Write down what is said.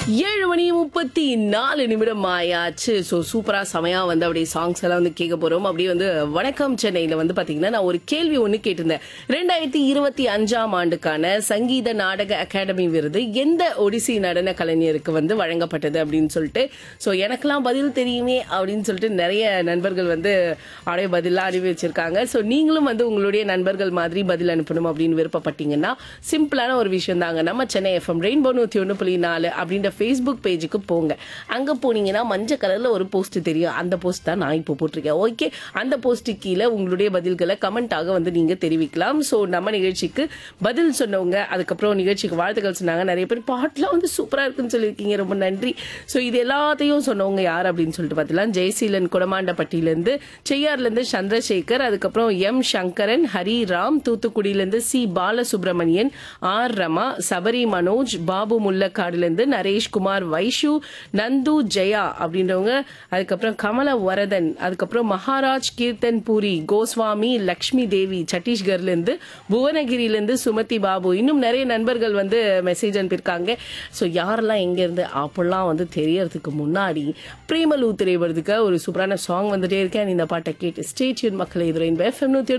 ஏழு மணி முப்பத்தி நாலு நிமிடம் ஆயாச்சு ஸோ சூப்பரா செமையா வந்து அப்படியே சாங்ஸ் எல்லாம் வந்து கேட்க போறோம் அப்படியே வந்து வணக்கம் சென்னையில வந்து பாத்தீங்கன்னா நான் ஒரு கேள்வி ஒண்ணு கேட்டிருந்தேன் ரெண்டாயிரத்தி இருபத்தி அஞ்சாம் ஆண்டுக்கான சங்கீத நாடக அகாடமி விருது எந்த ஒடிசி நடன கலைஞருக்கு வந்து வழங்கப்பட்டது அப்படின்னு சொல்லிட்டு ஸோ எனக்கெல்லாம் பதில் தெரியுமே அப்படின்னு சொல்லிட்டு நிறைய நண்பர்கள் வந்து அப்படியே பதிலாக அனுப்பி வச்சிருக்காங்க ஸோ நீங்களும் வந்து உங்களுடைய நண்பர்கள் மாதிரி பதில் அனுப்பணும் அப்படின்னு விருப்பப்பட்டீங்கன்னா சிம்பிளான ஒரு விஷயம் தாங்க நம்ம சென்னை எஃப்எம் ரெயின்போ நூற்றி ஒன்று புள்ளி நாலு அப்படின்ற ஃபேஸ்புக் பேஜுக்கு போங்க அங்கே போனீங்கன்னா மஞ்சள் கலரில் ஒரு போஸ்ட் தெரியும் அந்த போஸ்ட் தான் நான் இப்போ போட்டிருக்கேன் ஓகே அந்த போஸ்ட்டு கீழே உங்களுடைய பதில்களை கமெண்ட்டாக வந்து நீங்கள் தெரிவிக்கலாம் ஸோ நம்ம நிகழ்ச்சிக்கு பதில் சொன்னவங்க அதுக்கப்புறம் நிகழ்ச்சிக்கு வாழ்த்துக்கள் சொன்னாங்க நிறைய பேர் பாட்டுலாம் வந்து சூப்பராக இருக்குன்னு சொல்லியிருக்கீங்க ரொம்ப நன்றி ஸோ இது எல்லாத்தையும் சொன்னவங்க யார் அப்படின்னு சொல்லிட்டு பார்த்தலாம் ஜெயசீலன் குடமாண்டப்பட்டியிலேருந்து செய்யார்லேருந்து சந்திரசேகர் அதுக்கப்புறம் எம் சங்கரன் ஹரிராம் தூத்துக்குடியிலேருந்து சி பாலசுப்ரமணியன் ஆர் ரமா சபரி மனோஜ் பாபு முல்லக்காடுலேருந்து நரேஷ்குமார் வைஷு நந்து ஜெயா அப்படின்றவங்க அதுக்கப்புறம் கமல வரதன் அதுக்கப்புறம் மகாராஜ் கீர்த்தன் பூரி கோஸ்வாமி லக்ஷ்மி தேவி சத்தீஸ்கர்லேருந்து புவனகிரியிலேருந்து சுமதி பாபு இன்னும் நிறைய நண்பர்கள் வந்து மெசேஜ் அனுப்பியிருக்காங்க ஸோ யாரெல்லாம் எங்கேருந்து அப்படிலாம் வந்து தெரியறதுக்கு முன்னாடி பிரேமலூ திரைவதுக்கு ஒரு சூப்பரான சாங் வந்துட்டே இருக்கேன் இந்த பாட்டை கேட்டு ஸ்டேட்யூன் மக்களை இதுரை எஃப்எம் நூற்றி